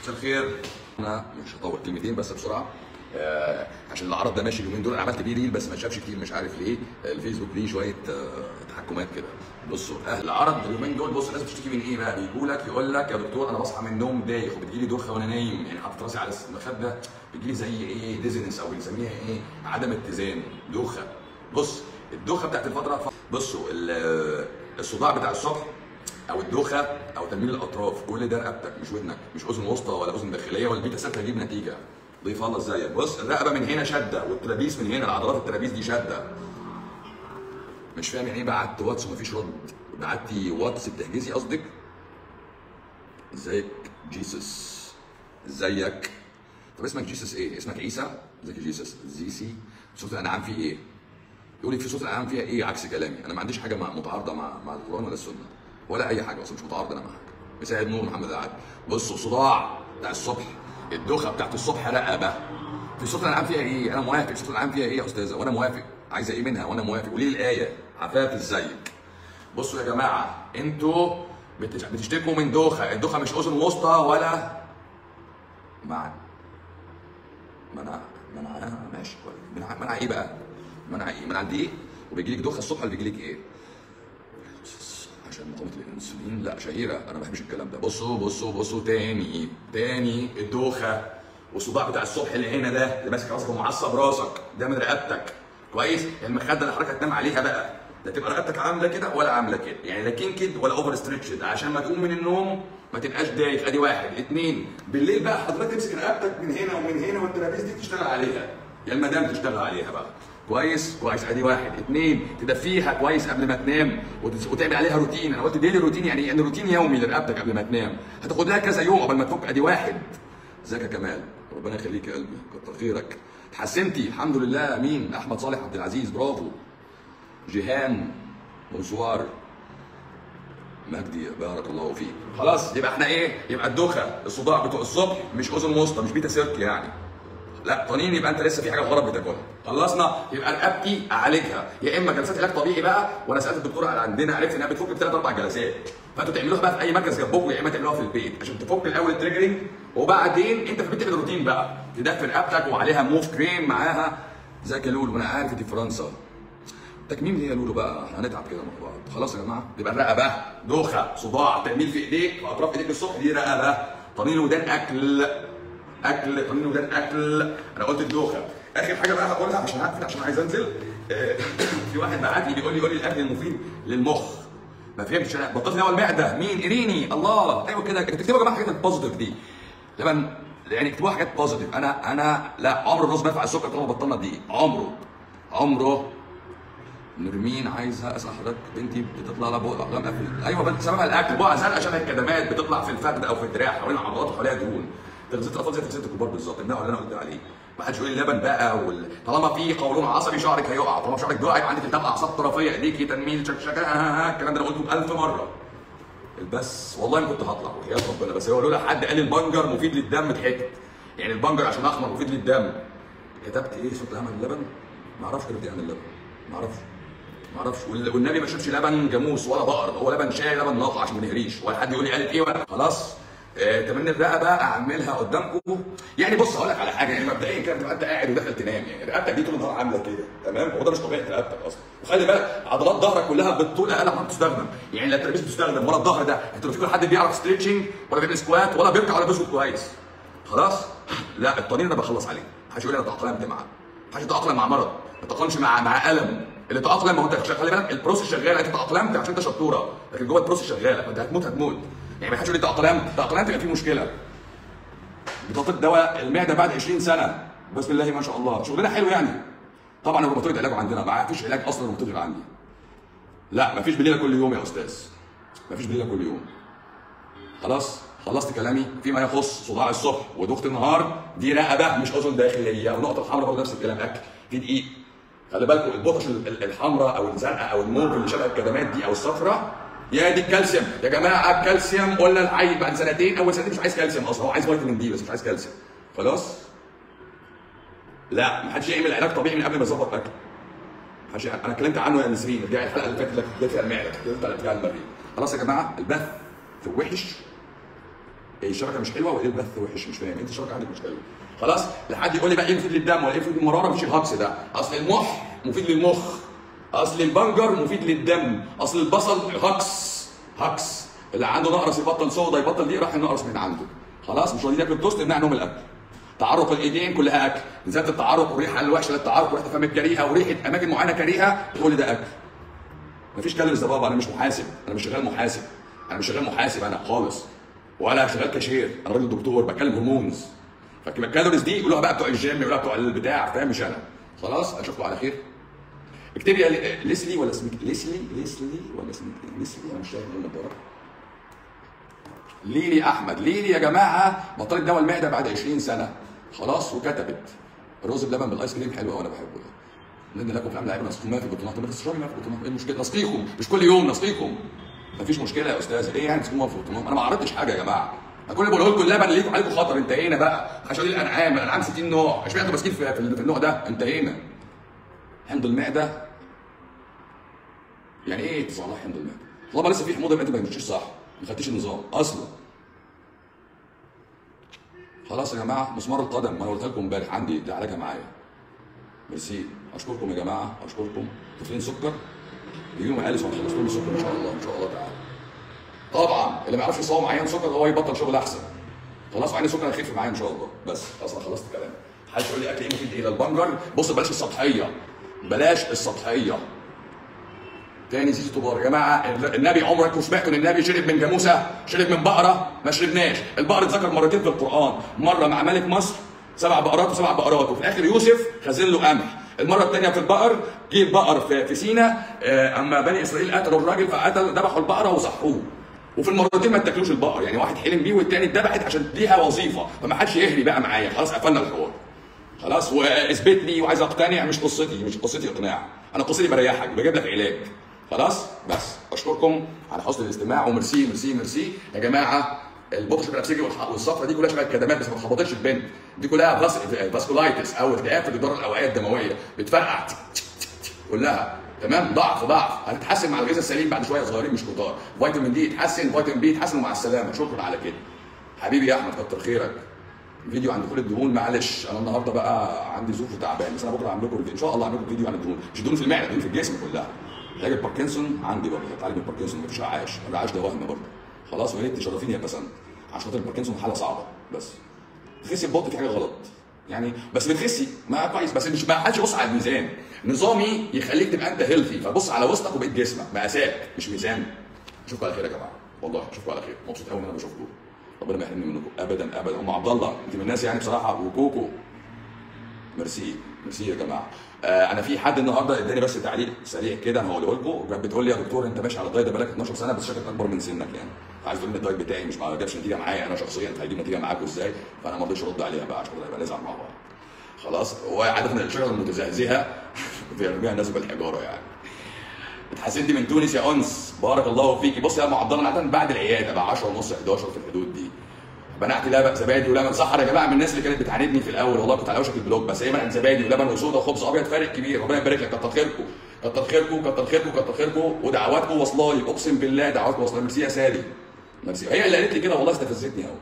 مساء الخير انا مش هطول كلمتين بس بسرعه آه عشان العرض ده ماشي اليومين دول انا عملت بيه ريل بس ما شافش كتير مش عارف ليه آه، الفيسبوك ليه شويه آه تحكمات كده بصوا اهل العرض اليومين دول بص الناس بتشتكي من ايه بقى بيجوا لك يقول لك يا دكتور انا بصحى من النوم دايخ وبتجيلي دوخه وانا نايم يعني حاطط راسي على المخده بيجيلي زي ايه ديزنس او بنسميها ايه عدم اتزان دوخه بص الدوخه بتاعت الفتره بصوا ال- الصداع بتاع الصبح او الدوخه او تنميل الاطراف كل ده رقبتك مش ودنك مش اذن وسطى ولا اذن داخليه ولا البيتا سيرت هيجيب نتيجه ضيف الله ازيك بص الرقبه من هنا شده والترابيس من هنا العضلات الترابيس دي شده مش فاهم يعني ايه بعت واتس ومفيش رد بعتي واتس بتحجزي قصدك ازيك جيسس ازيك طب اسمك جيسس ايه اسمك عيسى ازيك يا جيسس زيسي صوت الانعام فيه ايه يقول لك في صوت الانعام فيها ايه عكس كلامي انا ما عنديش حاجه مع- متعارضه مع مع القران ولا السنه ولا اي حاجه اصلا مش متعارض انا مع حاجه مساعد نور محمد العاد بصوا صداع بتاع الصبح الدوخه بتاعت الصبح رقبه في صوت الانعام فيها ايه انا موافق صوت الانعام فيها ايه يا استاذه وانا موافق عايزه ايه منها وانا موافق قولي لي الايه عفاف ازيك بصوا يا جماعه انتوا بتش- بتشتكوا من دوخه الدوخه مش اذن وسطى ولا مع منع منع ماشي كويس منع منع ايه بقى؟ منع ايه؟ منع دي ايه؟ وبيجي لك دوخه الصبح ولا بيجي لك ايه؟ عشان مقاومه الانسولين لا شهيره انا ما بحبش الكلام ده بصوا بصوا بصوا تاني تاني الدوخه والصداع بتاع الصبح اللي هنا ده اللي ماسك راسك ومعصب راسك ده من رقبتك كويس المخده اللي حضرتك هتنام عليها بقى لا تبقى رقبتك عامله كده ولا عامله كده يعني لا كينكد ولا اوفر ستريتشد عشان ما تقوم من النوم ما تبقاش دايخ ادي واحد اتنين بالليل بقى حضرتك تمسك رقبتك من هنا ومن هنا والترابيز دي تشتغل عليها يا المدام تشتغل عليها بقى كويس كويس ادي واحد اتنين تدفيها كويس قبل ما تنام وتس- وتعمل عليها روتين انا قلت ديلي روتين يعني ان روتين يومي لرقبتك قبل ما تنام هتاخد لها كذا يوم قبل ما تفك ادي واحد ازيك يا كمال ربنا يخليك يا قلبي كتر خيرك اتحسنتي الحمد لله مين احمد صالح عبد العزيز برافو جيهان بونسوار مجدي بارك الله فيك خلاص يبقى احنا ايه يبقى الدوخه الصداع بتوع الصبح مش اذن وسطى مش بيتا سيرك يعني لا طنين يبقى انت لسه في حاجه غلط بتاكلها خلصنا يبقى رقبتي اعالجها يا اما جلسات علاج طبيعي بقى وانا سالت الدكتوره اللي عندنا عرفت انها بتفك بثلاث اربع جلسات فانتوا تعملوها بقى في اي مركز جنبكم يا اما تعملوها في البيت عشان تفك الاول التريجرنج وبعدين انت في البيت تعمل روتين بقى تدفي رقبتك وعليها موف كريم معاها ازيك يا لولو وانا عارف دي فرنسا تكميم ليه يا لولو بقى احنا هنتعب كده مع بعض خلاص يا جماعه يبقى الرقبه دوخه صداع تنميل في ايديك في اطراف ايديك الصبح دي رقبه طنين ودان اكل اكل طنين ودان اكل انا قلت الدوخه اخر حاجه بقى هقولها عشان هقفل عشان عايز انزل آه، في واحد بعت لي بيقول لي قول لي الاكل المفيد للمخ ما فهمتش انا بطلت الاول معده مين اريني الله ايوه كده كده تكتبوا يا جماعه حاجات البوزيتيف دي لبن يعني اكتبوها حاجات بوزيتيف انا انا لا عمر الرز ما ينفع السكر طالما بطلنا دي عمره عمره نرمين عايزه اسال حضرتك بنتي بتطلع لها بقى غامقه في ايوه بنت سببها الاكل بقى زرقاء شبه الكدمات بتطلع في الفخذ او في الدراع حوالين العضلات وحواليها دهون تغذيه الاطفال زي تغذيه الكبار بالظبط النوع اللي انا قلت عليه ما حدش يقول لي لبن بقى وال... طالما في قولون عصبي شعرك هيقع طالما شعرك بيقع يبقى عندك التهاب اعصاب طرفيه ايديكي تنميل شكشكه الكلام ده انا قلته ألف مره بس والله ما كنت هطلع وحياة ربنا بس هو لولا حد قال البنجر مفيد للدم ضحكت يعني البنجر عشان احمر مفيد للدم كتبت ايه صوت عمل اللبن؟ ما اعرفش كتبت ايه عن اللبن ما اعرفش ما اعرفش وال- والنبي ما شربش لبن جاموس ولا بقر هو لبن شاي لبن ناقع عشان ما نهريش ولا حد يقول لي قالت ايه ولا خلاص آه تمرين الرقبه اعملها قدامكم يعني بص هقول لك على حاجه يعني مبدئيا كده تبقى انت قاعد وداخل تنام يعني رقبتك دي طول النهار عامله كده تمام هو ده مش طبيعه رقبتك اصلا وخلي بالك عضلات ظهرك كلها بالطول اقل ما بتستخدم يعني لا الترابيز بتستخدم ولا الظهر ده انت لو في حد بيعرف ستريتشنج ولا بيعمل سكوات ولا بيركع ولا بيسكت كويس خلاص لا الطنين انا بخلص عليه محدش يقول لي انا تاقلمت معاه محدش يتاقلم مع مرض ما تتاقلمش مع مع الم اللي تاقلم ما هو انت خلي بالك البروسيس شغاله انت تاقلمت عشان انت شطوره لكن جوه البروسيس شغاله فانت هتموت هتموت يعني ما حدش يقول لي تاقلمت تاقلمت يبقى في مشكله بتعطيك دواء المعده بعد 20 سنه بسم الله ما شاء الله شغلنا حلو يعني طبعا الروماتويد علاجه عندنا ما فيش علاج اصلا روماتويد غير عندي لا ما فيش بليله كل يوم يا استاذ ما فيش بليله كل يوم خلاص خلصت كلامي فيما يخص صداع الصبح ودوخه النهار دي رقبه مش اذن داخليه والنقطه الحمراء برضه نفس الكلام اكل في دقيق خلي بالكم البطش ال- ال- الحمراء او الزرقاء او الموف اللي شبه الكدمات دي او الصفراء يا دي الكالسيوم يا جماعه الكالسيوم قلنا العيل بعد سنتين اول سنتين مش عايز كالسيوم اصلا هو عايز فيتامين دي بس مش عايز كالسيوم خلاص لا ما حدش يعمل علاج طبيعي من قبل ما يظبط اكل محدش انا اتكلمت عنه يا نسرين ارجعي الحلقه اللي فاتت اللي كانت فيها المعده اتكلمت على ارتجاع المريء خلاص يا جماعه البث في وحش ايه الشبكه مش حلوه ولا ايه البث وحش مش فاهم انت الشبكه عندك مش حلوه خلاص لحد يقول لي بقى ايه مفيد للدم ولا ايه مفيد للمراره مفيش الهجص ده اصل المح مفيد للمخ اصل البنجر مفيد للدم اصل البصل هكس هكس اللي عنده نقرس يبطل صودا يبطل دي راح النقرس من عنده خلاص مش راضيين ياكل توست نمنع عنهم الاكل تعرق الايدين كلها اكل بالذات التعرق والريحه الوحشه للتعرق وريحه فم الكريهه وريحه اماكن معينه كريهه تقول لي ده اكل مفيش كالوريز يا بابا انا مش محاسب انا مش شغال محاسب انا مش شغال محاسب انا خالص ولا شغال كاشير انا راجل دكتور بتكلم هرمونز فكما الكالوريز دي يقولوها بقى بتوع الجيم يقولوها بتوع البتاع فاهم مش انا خلاص اشوفكم على خير اكتبي يا لي- ليسلي ولا اسمك ليسلي ليسلي ولا اسمك إيه؟ ليسلي انا مش فاهم ايه النضاره ليلي احمد ليلي يا جماعه بطلت دواء المعده بعد 20 سنه خلاص وكتبت الرز بلبن بالايس كريم حلو قوي انا بحبه ده لان لكم في العمل لعيبه نسقيكم ما في البطولات طب ما تشربي ما في البطولات ايه المشكله نسقيكم مش كل يوم نسقيكم مفيش مشكله يا استاذ ايه يعني تسقيكم ما في البطولات انا ما عرضتش حاجه يا جماعه انا كل اللي بقوله لكم اللبن اللي ليكم عليكم خطر انتهينا بقى حشرات الانعام الانعام 60 نوع اشمعنى انتوا ماسكين في, في في النوع ده انتهينا حمض المعده يعني ايه تصلح حمض المعده؟ طالما لسه في حموضه يبقى انت ما مشيتش صح ما خدتش النظام اصلا خلاص يا جماعه مسمار القدم ما انا قلت لكم امبارح عندي ده علاجها معايا ميرسي اشكركم يا جماعه اشكركم طفلين سكر يجيهم قالس وهنخلص لهم السكر ان شاء الله ان شاء الله تعالى طبعا اللي ما يعرفش يصوم عيان سكر هو يبطل شغل احسن خلاص وعيني سكر هيخف معايا ان شاء الله بس اصلا خلصت الكلام حد يقول لي اكل ايه مفيد ايه للبنجر بص بلاش السطحيه بلاش السطحيه تاني زيزي طبار يا جماعه النبي عمركم سمعتوا ان النبي شرب من جاموسه شرب من بقره ما شربناش البقر اتذكر مرتين في القران مره مع ملك مصر سبع بقرات وسبع بقرات وفي الاخر يوسف خزن له قمح المره الثانيه في البقر جه البقر في, في سينا آه، اما بني اسرائيل قتلوا الراجل فقتل ذبحوا البقره وصحوه وفي المرتين ما اتاكلوش البقر يعني واحد حلم بيه والتاني اتذبحت عشان ليها وظيفه فما حدش يهري بقى معايا خلاص قفلنا الحوار خلاص واثبت لي وعايز اقتنع مش قصتي مش قصتي اقناع انا قصتي بريحك بجيب لك علاج خلاص بس اشكركم على حسن الاستماع وميرسي ميرسي ميرسي يا جماعه البطش البنفسجي والح- والصفرة دي كلها شبه الكدمات بس ما تخبطتش البنت دي كلها فاس- فاسكولايتس او التهاب في الجدار الاوعيه الدمويه بتفرقع تك- تك- تك- كلها تمام ضعف ضعف هتتحسن مع الغذاء السليم بعد شويه صغيرين مش كتار فيتامين دي يتحسن فيتامين بي يتحسن ومع السلامه شكرا على كده حبيبي يا احمد كتر خيرك فيديو عن دخول الدهون معلش انا النهارده بقى عندي ظروف وتعبان بس انا بكره هعمل لكم ان شاء الله هعمل لكم فيديو عن الدهون مش دهون في المعده دهون في الجسم كلها علاج الباركنسون عندي برضه بتعالج من الباركنسون مفيش رعاش الرعاش ده وهم برضه خلاص ويا ريت تشرفيني يا بسنت عشان خاطر الباركنسون حاله صعبه بس تخسي البطن في حاجه غلط يعني بس بتخسي ما كويس بس مش ما حدش يبص على الميزان نظامي يخليك تبقى انت هيلثي فبص على وسطك وبقيت جسمك مقاسات مش ميزان اشوفكم على خير يا جماعه والله اشوفكم على خير مبسوط قوي ان انا بشوفكم ربنا ما يحرمني منكم ابدا ابدا ام عبد الله انت من الناس يعني بصراحه وكوكو ميرسي ميرسي يا جماعه آه انا في حد النهارده اداني بس تعليق سريع كده انا هقوله لكم وكانت بتقول لي يا دكتور انت ماشي على الدايت ده بقالك 12 سنه بس شكلك اكبر من سنك يعني عايز تقول لي الدايت بتاعي مش ما جابش نتيجه معايا انا شخصيا فهيجيب نتيجه معاكم ازاي فانا ما رضيتش ارد عليها بقى عشان نبقى نزعل مع بعض خلاص وعاده الشجره المتزهزهه بيرميها الناس بالحجاره يعني اتحسنتي من تونس يا انس بارك الله فيكي بصي يا ام عبد الله انا عادة بعد العياده بقى 10 ونص 11 في الحدود دي بنعت لبن زبادي ولبن سحر يا جماعه من الناس اللي كانت بتعاندني في الاول والله كنت على وشك البلوك بس هي منعت زبادي ولبن وصودا وخبز ابيض فارق كبير ربنا يبارك لك كتر خيركم كتر خيركم كتر خيركم كتر خيركم ودعواتكم واصله لي اقسم بالله دعواتكم واصله لي ميرسي يا سالي ميرسي هي اللي قالت لي كده والله استفزتني قوي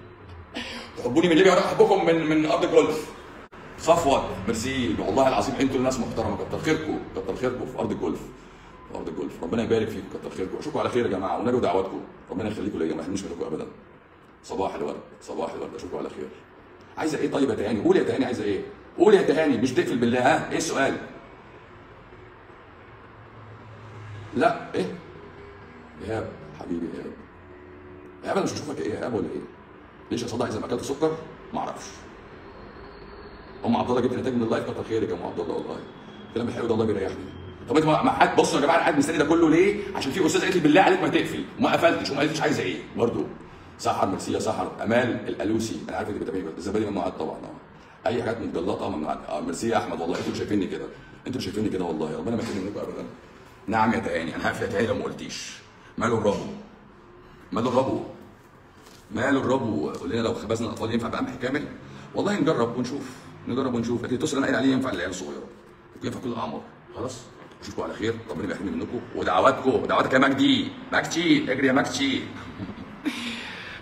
تحبوني من ليبيا وانا احبكم من من ارض الجولف صفوت ميرسي والله العظيم انتوا الناس محترمه كتر خيركم كتر خيركم في ارض الجولف في ارض الجولف ربنا يبارك فيكم كتر خيركم اشوفكم على خير يا جماعه ونجوا دعواتكم ربنا يخليكم ليا ما يحرمنيش منكم ابدا صباح الورد صباح الورد اشوفكم على خير عايزه ايه طيب يا تهاني قول يا تهاني عايزه ايه قول يا تهاني مش تقفل بالله ها ايه السؤال لا ايه ايهاب حبيبي ايهاب ايهاب انا مش هشوفك ايه ايهاب ولا ايه ليش يا صدى اذا ما اكلت سكر ما اعرفش ام عبد الله جبت نتائج من اللايف كتر خيرك يا ام عبد الله والله الكلام الحلو ده والله بيريحني طب انت ما ما حد بصوا يا جماعه انا قاعد مستني ده كله ليه؟ عشان في استاذ قالت لي بالله عليك ما تقفل وما قفلتش وما قالتش عايزه ايه برضه سحر ميرسي يا سحر امال الالوسي انا عارف انت بتابعني الزبادي ممنوعات طبعا اه اي حاجات متجلطه ممنوعات اه ميرسي يا احمد والله انتوا اللي شايفيني كده انتوا اللي شايفيني كده والله ربنا ما يحرمني منكم ابدا نعم يا تهاني انا هقفل يا تهاني لو ما قلتيش ماله الربو ماله الربو ماله الربو قول لنا لو خبزنا الاطفال ينفع بقمح كامل والله نجرب ونشوف نجرب ونشوف لكن التوست اللي انا قايل عليه ينفع للعيال الصغيره ينفع كل الاعمار خلاص اشوفكم على خير ربنا يحرمني منكم ودعواتكم ودعواتك يا مجدي مجدي اجري يا مجدي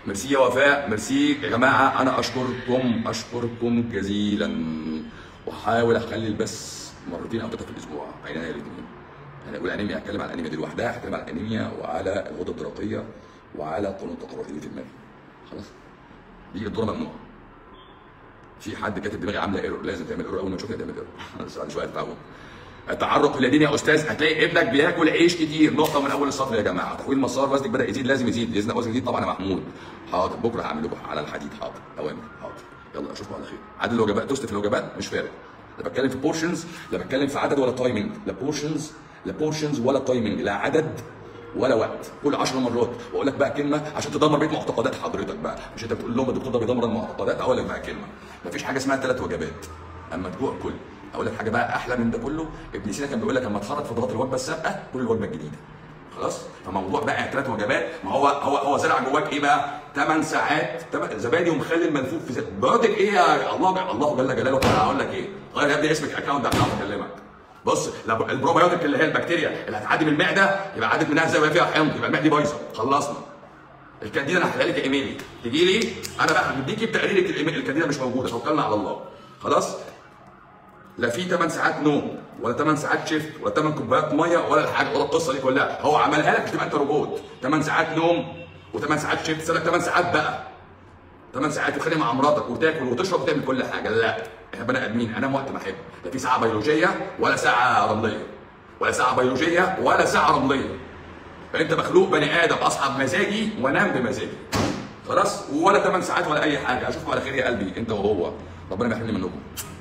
ميرسي يا وفاء ميرسي يا جماعه انا اشكركم اشكركم جزيلا واحاول اخلي البث مرتين او ثلاثه في الاسبوع عينيا الاثنين يعني اقول انيميا هتكلم على الانيميا دي لوحدها هتكلم على الانيميا وعلى الغده الدرقيه وعلى قانون التقرؤ اللي في دماغي خلاص دي الدوره ممنوعه في حد كاتب دماغي عامله ايرور لازم تعمل ايرور اول ما تشوفني تعمل ايرور بس بعد شويه تتعود التعرق اليدين يا استاذ هتلاقي ابنك بياكل عيش كتير نقطه من اول السطر يا جماعه تحويل مسار وزنك بدا يزيد لازم يزيد باذن وزنك يزيد طبعا يا محمود حاضر بكره هعمل لكم على الحديد حاضر اوامر حاضر يلا اشوفكم على خير عدد الوجبات توست في الوجبات مش فارق لا بتكلم في بورشنز لا بتكلم في عدد ولا تايمنج لا بورشنز لا بورشنز ولا تايمنج لا عدد ولا وقت كل 10 مرات واقول لك بقى كلمه عشان تدمر بيت معتقدات حضرتك بقى مش انت بتقول لهم الدكتور ده بيدمر المعتقدات اقول لك بقى كلمه مفيش حاجه اسمها ثلاث وجبات اما تجوع كل اقول لك حاجه بقى احلى من ده كله ابن سينا كان بيقول لك اما تخرج فضلات الوجبه السابقه كل الوجبه الجديده خلاص فموضوع بقى ثلاث وجبات ما هو هو هو زرع جواك ايه بقى 8 ساعات تم- زبادي ومخلل ملفوف في زيت بيوتك ايه يا الله الله جل جلاله تعالى هقول لك ايه غير يا ابني اسمك اكونت عشان اعرف اكلمك بص لو البروبيوتيك اللي هي البكتيريا اللي هتعدي من المعده يبقى عدت منها زي ما فيها حمض يبقى المعده دي بايظه خلصنا الكانديدا انا هحلها لك يا ايميلي تجي لي انا بقى هديكي بتقريرك الإيميل- الكانديدا مش موجوده توكلنا على الله خلاص لا في 8 ساعات نوم ولا 8 ساعات شيفت ولا 8 كوبايات ميه ولا الحاجه ولا القصه دي كلها هو عملها لك مش تبقى انت روبوت 8 ساعات نوم و8 ساعات شيفت سنه 8 ساعات بقى 8 ساعات وتخانق مع مراتك وتاكل وتشرب وتعمل كل حاجه لا احنا بني ادمين انام وقت ما احب لا في ساعه بيولوجيه ولا ساعه رمليه ولا ساعه بيولوجيه ولا ساعه رمليه فانت مخلوق بني ادم اصحى بمزاجي وانام بمزاجي خلاص ولا 8 ساعات ولا اي حاجه اشوفكم على خير يا قلبي انت وهو ربنا ما يحرمني منكم